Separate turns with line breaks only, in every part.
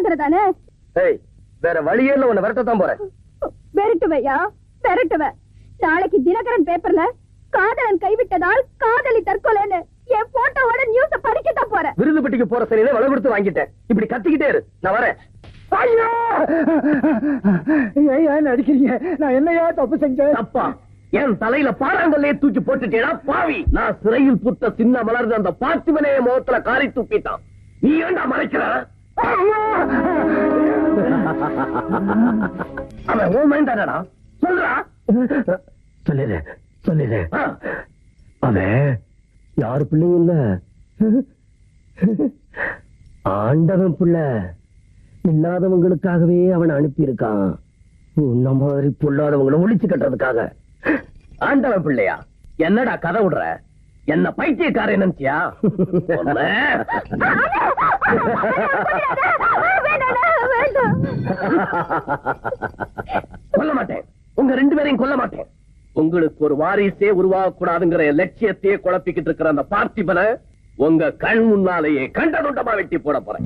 பிரச்சனை
ஏய் வேற வழியே இல்ல உன்னை விரட்டத்தான் போறேன்
விரட்டுவையா விரட்டுவ நாளைக்கு தினகரன் பேப்பர்ல காதலன் கைவிட்டதால் காதலி தற்கொலைன்னு என் போட்டோவோட நியூஸ படிக்கத்தான் போறேன்
விருது பெட்டிக்கு போற சரியில விலை கொடுத்து வாங்கிட்டேன் இப்படி கத்திக்கிட்டே இரு நான் வரேன்
ஐயோ ஐயா நடிக்கிறீங்க நான் என்னையா தப்பு செஞ்சேன்
தப்பா என் தலையில பாறாங்கல்லே தூக்கி போட்டுட்டேடா பாவி நான் சிறையில் புத்த சின்ன மலர்ந்து அந்த பார்த்திவனே முகத்துல காரி துப்பிட்டான் நீ ஏண்டா மறைக்கிற அவன் ஓ மைண்டாடா சொல்றா சொல்லிடு சொல்லிடு அவன் யாரு பிள்ளையும் இல்ல ஆண்டவன் பிள்ளை இல்லாதவங்களுக்காகவே அவன் அனுப்பி இருக்கான் உன்ன மாதிரி பொல்லாதவங்களை ஒழிச்சு கட்டுறதுக்காக ஆண்டவன் பிள்ளையா என்னடா கதை விடுற என்ன பைத்தியக்காரன் நினைச்சியா உன்னை? கொல்ல மாட்டேன் உங்க ரெண்டு பேரையும் கொல்ல மாட்டேன் உங்களுக்கு ஒரு வாரிசே உருவாக கூடாதுங்கிற லட்சியத்தையே குழப்பிக்கிட்டு இருக்கிற அந்த பார்த்திபனை உங்க கண் முன்னாலேயே கண்டதுண்டமா வெட்டி போட போறேன்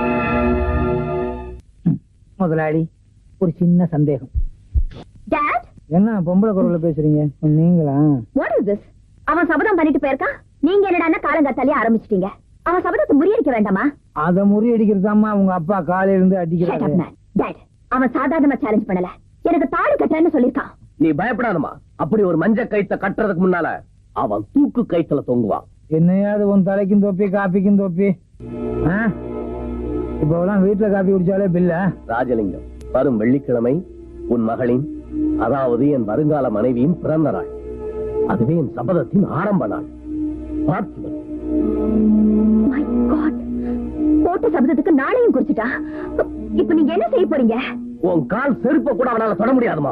முதலாளி ஒரு சின்ன சந்தேகம்
டாட்
என்ன பொம்பளை குரல்ல பேசுறீங்க நீங்களா
வாட் இஸ் திஸ் அவன் சபதம் பண்ணிட்டு போயிருக்கான் நீங்க என்னடா காலங்காத்தாலே ஆரம்பிச்சிட்டீங்க அவன் சபதத்தை முறியடிக்க வேண்டாமா
அத முறியடிக்கிறதாம்மா உங்க அப்பா காலையில இருந்து
Shut up,
அடிக்கிறாரு
man. Dad, அவன் சாதாரணமா சேலஞ்ச் பண்ணல எனக்கு தாலி கட்டன்னு சொல்லிருக்கான்
நீ பயப்படாதமா அப்படி ஒரு மஞ்ச கைத்த கட்டுறதுக்கு முன்னால அவன் தூக்கு கைத்துல தொங்குவான்
என்னையாவது உன் தலைக்கும் தொப்பி காப்பிக்கும் தொப்பி ஆ? இப்போலாம் வீட்டுல காப்பி குடிச்சாலே பில்ல
ராஜலிங்கம் வரும் வெள்ளிக்கிழமை உன் மகளின் அதாவது என் வருங்கால மனைவியின் பிறந்த நாள் அதுவே என் சபதத்தின் ஆரம்ப நாள் பார்த்திபன்
My God. போட்ட சபதத்துக்கு நாளையும் குறிச்சிட்டா இப்ப நீங்க என்ன செய்ய போறீங்க
உன் கால் செருப்ப கூட அவனால தொட முடியாதுமா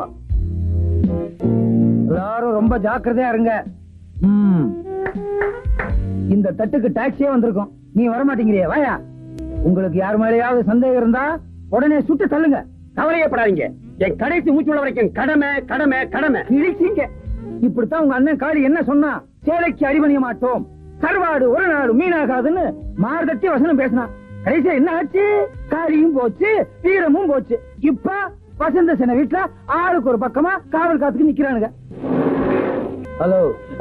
எல்லாரும் ரொம்ப ஜாக்கிரதையா இருங்க ம். இந்த தட்டுக்கு டாக்ஸியே வந்திருக்கும் நீ வர மாட்டேங்கிறியே வாயா உங்களுக்கு யார் மேலேயாவது சந்தேகம் இருந்தா உடனே சுட்டு தள்ளுங்க
கவலையப்படாதீங்க என் கடைசி மூச்சுள்ள வரைக்கும் கடமை கடமை கடமை
கிழிச்சீங்க இப்படித்தான் உங்க அண்ணன் காளி என்ன சொன்னா சேலைக்கு அடிபணிய மாட்டோம் கருவாடு ஒரு நாள் மீனாகாதுன்னு மார்கட்டி வசனம் பேசினான் கடைசியா என்ன ஆச்சு காளியும் போச்சு வீரமும் போச்சு இப்ப வசந்த சென வீட்டுல ஆளுக்கு ஒரு பக்கமா காவல் காத்துக்கு நிக்கிறானுங்க ஹலோ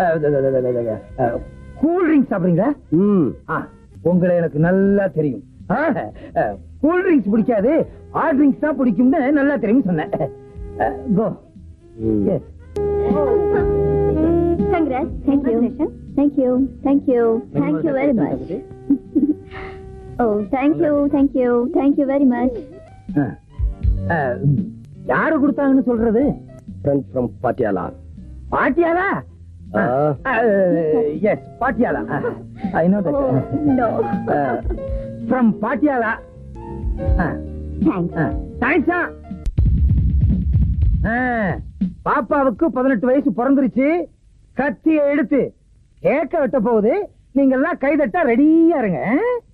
கூல் ட்ரிங்க்ஸ் சாப்பிடுறீங்களா
ம்
ஆ, உங்களை எனக்கு நல்லா தெரியும் கூல் ட்ரிங்க்ஸ் பிடிக்காது ஹாட் ட்ரிங்க்ஸ் தான் பிடிக்கும்னு நல்லா தெரியும் சொன்னேன் கோ
ம்.
Yes
Congrats. Thank you. Thank you. Thank you. Thank you very much. oh, thank you. Thank you. Thank you very much.
யாரு கொடுத்தாங்கன்னு சொல்றது
ஃப்ரெண்ட் ஃப்ரம் பாட்டியாலா
பாட்டியாலா
ஆ.
Yes Patiala I know
Oh, no.
From Patiala
Thanks.
தேங்க்ஸா பாப்பாவுக்கு பதினெட்டு வயசு பிறந்துருச்சு கத்திய எடுத்து கேக்க வெட்ட போகுது நீங்க எல்லாம் கைதட்டா ரெடியா இருங்க